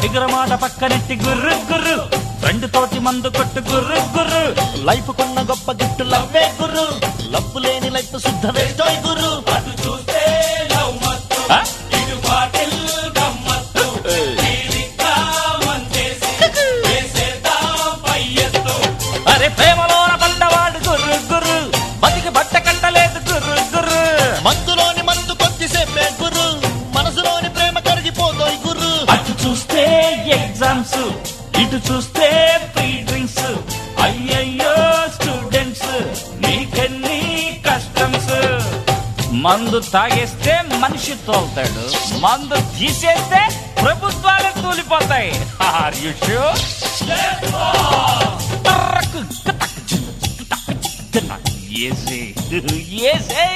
Figure మాట పక్కనెట్టి గుర్రు గుర్రు friend తోటి మందు కొట్టు గుర్రు గుర్రు లైఫ్ కున్న గొప్ప గిఫ్ట్ లవ్వే గురు లవ్వు లేని లైఫ్ శుద్ధ వేస్తోయ్ గురు ఆ? అరే ప్రేమలోన పడ్డవాడు గుర్రు గుర్రు బతికి బట్ట కట్టలేదు గుర్రు గుర్రు మందులోని మందు కొద్దిసేపే గురు మనసులోని ప్రేమ కరిగిపోతోయ్ గురు అటు చూస్తే ఎగ్జామ్స్ ఇటు చూస్తే ఫ్రీ డ్రింక్స్ అయ్యయ్యో స్టూడెంట్స్ నీకెన్ని కష్టమ్స్ మందు తాగేస్తే మనిషి తోలుతాడు మందు తీసేస్తే ప్రభుత్వాలు తూలిపోతాయి ఆర్ యు షూర్ ఏసే ఏసే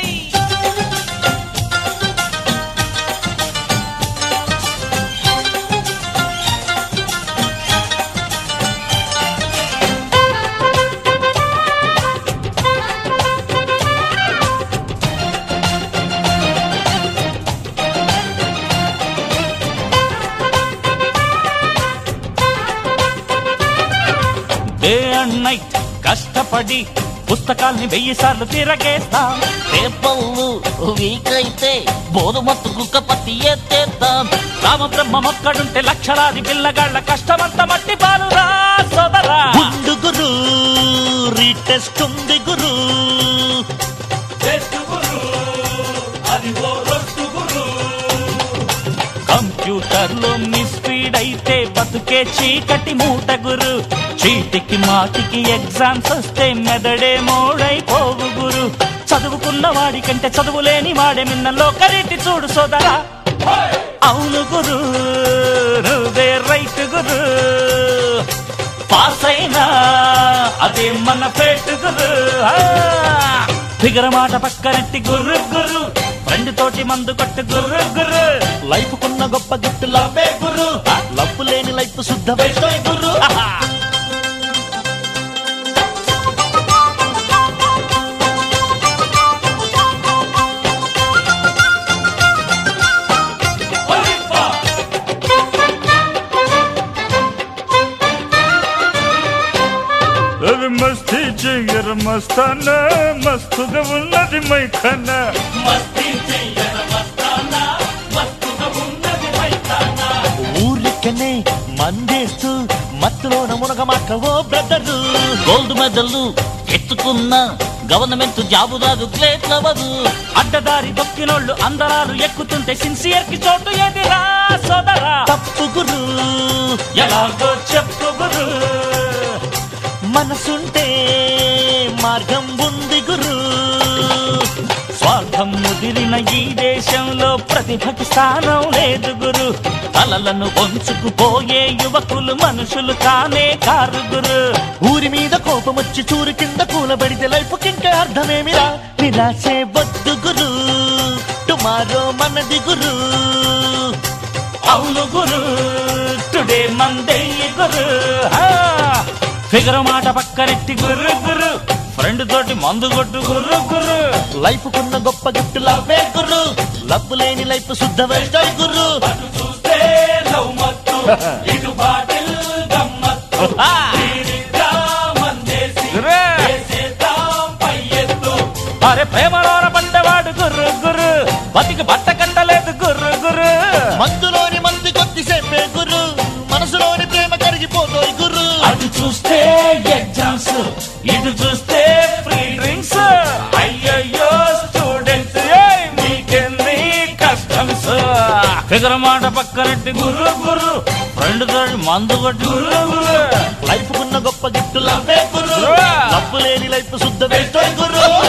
డే అండ్ నైట్ కష్టపడి పుస్తకాల్ని వెయ్యి సార్లు తిరగేస్తాం పేపర్లు వీక్ అయితే బోధమత్తు కుక్క పత్తి ఎత్తేద్దాం రామ బ్రహ్మ మొక్కడుంటే లక్షలాది పిల్లగాళ్ళ కష్టమంత మట్టి పాలురా సోదరా గుండు గురు రీటెస్ట్ ఉంది గురు కంప్యూటర్లో మిస్పీడ్ అయితే బతుకే చీకటి మూట గురు చీటికి మాటికి ఎగ్జామ్స్ వస్తే మెదడే మోడైపోవు గురు చదువుకున్న వాడి కంటే చదువులేని వాడే మిన్నలో కరీటి చూడు సోదరా అవును గురు నువ్వే రైట్ గురు పాస్ అయినా అదే మన పేటు గురు ఫిగర్ మాట పక్కనెట్టి గుర్రు గుర్రు ఫ్రెండ్ తోటి మందు కొట్టు గుర్రు గుర్రు లైఫ్ కున్న గొప్ప గిఫ్ట్ లవ్వే గురు లవ్వు లేని లైఫ్ శుద్ధ వేస్తోయ్ గురు ఆహా. అవి మస్తీ చెయ్యర మస్తానా మస్తుగా ఉన్నది మైఖానా ఊరికనే మందేస్తూ మత్తులోన మునగమాక ఓ బ్రదరు గోల్డ్ మెడల్ ఎత్తుకున్న గవర్నమెంట్ జాబు రాదు గ్రేట్ లవరు అడ్డదారి దొక్కినోళ్ళు అందరాలు ఎక్కుతుంటే సిన్సియర్ కి చోటు ఏదిరా సోదరా తప్పు గురు ఎలాగో చెప్పు గురు మనసుంటే మార్గం ఉంది గురు స్వార్థం ముదిరిన ఈ దేశంలో ప్రతిభకి స్థానం లేదు గురు తలలను వంచుకుపోయే యువకులు మనుషులు కానే కారు గురు ఊరి మీద కోపం వచ్చి చూరు కింద కూలబడితే లైఫ్ కింకా అర్థమేమిరా నిరాశే వద్దు గురు టుమారో మనది గురు అవును గురు టుడే మందే గురు ఫిగర్ మాట పక్కనెట్టి గుర్రు గుర్రు ఫ్రెండ్ తోటి మందు కొట్టు గుర్రు గుర్రు లైఫ్ కున్న గొప్ప గిఫ్ట్ లవ్వే గురు లవ్ లేని లైఫ్ శుద్ధ వేస్తాయి గురు చూస్తే లవ్ మత్తు ఇటు బాటిల్ గమ్మత్తు తీరిద్దా మందేసి వేసేద్దాం పై ఎత్తు. అరే ప్రేమలోన పడ్డవాడు గుర్రు గుర్రు బతికి బట్ట కంటలేదు గుర్రు గుర్రు మందులోని మంది కొద్దిసేపే గురు మనసులోని ప్రేమ కరిగిపోతోయ్ గురు అటు చూస్తే ఎగ్జామ్స్ ఇటు చూస్తే ఫ్రీ డ్రింక్స్ అయ్యయ్యో స్టూడెంట్స్ మీకెంది కష్టమ్స్ ఫిగర్ మాట పక్కనట్టు గుర్రు గుర్రు ఫ్రెండ్ తోటి మందు కొట్టి గుర్రు గుర్రు లైఫ్ కున్న గొప్ప గిఫ్ట్ లవ్వే గురు లవ్ లేని లైఫ్ శుద్ధ వేస్తాయి గురు